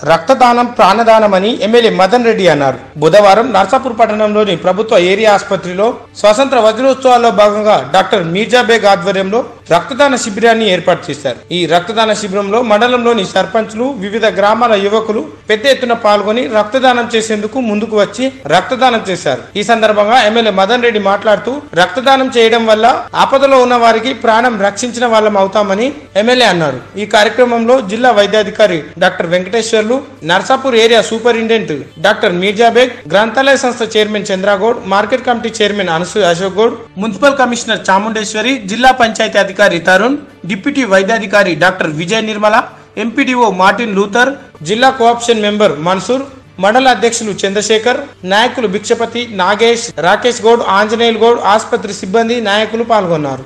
రక్తదానం ప్రాణదానం అని ఎమ్మెల్యే మదన్ రెడ్డి అన్నారు బుధవారం నర్సాపూర్ పట్టణంలోని ప్రభుత్వ ఏరియా ఆసుపత్రిలో స్వాతంత్ర వజ్రోత్సవాల్లో భాగంగా డాక్టర్ మీర్జా బేగ్ ఆధ్వర్యంలో రక్తదాన శిబిరాన్ని ఏర్పాటు చేశారు ఈ రక్తదాన శిబిరంలో మండలంలోని సర్పంచ్లు వివిధ గ్రామాల యువకులు పెద్ద ఎత్తున పాల్గొని రక్తదానం చేసేందుకు ముందుకు వచ్చి రక్తదానం చేశారు ఈ సందర్భంగా ఎమ్మెల్యే మదన్ రెడ్డి మాట్లాడుతూ రక్తదానం చేయడం వల్ల ఆపదలో ఉన్న వారికి ప్రాణం రక్షించిన వాళ్ళం అవుతామని ఎమ్మెల్యే అన్నారు ఈ కార్యక్రమంలో జిల్లా వైద్యాధికారి doctor Venkateswarlu Narsapur area superintendent doctor Mirza Baig గ్రంథాలయ సంస్థ chairman Chandra Goud market committee chairman Anasuya Ashok Goud municipal commissioner Chamundeshwari జిల్లా పంచాయతీ అధికారి తరుణ్ డిప్యూటీ వైద్యాధికారి doctor Vijay Nirmala MPDO Martin Luther జిల్లా కోఆప్షన్ మెంబర్ మన్సూర్ మండల అధ్యక్షులు చంద్రశేఖర్ నాయకులు భిక్షపతి నాగేష్ రాకేష్ గౌడ్ ఆంజనేయులు గౌడ్ ఆసుపత్రి సిబ్బంది నాయకులు పాల్గొన్నారు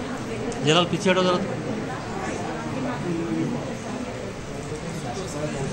జనాలు పిచ్చేయడం జరుగుతుంది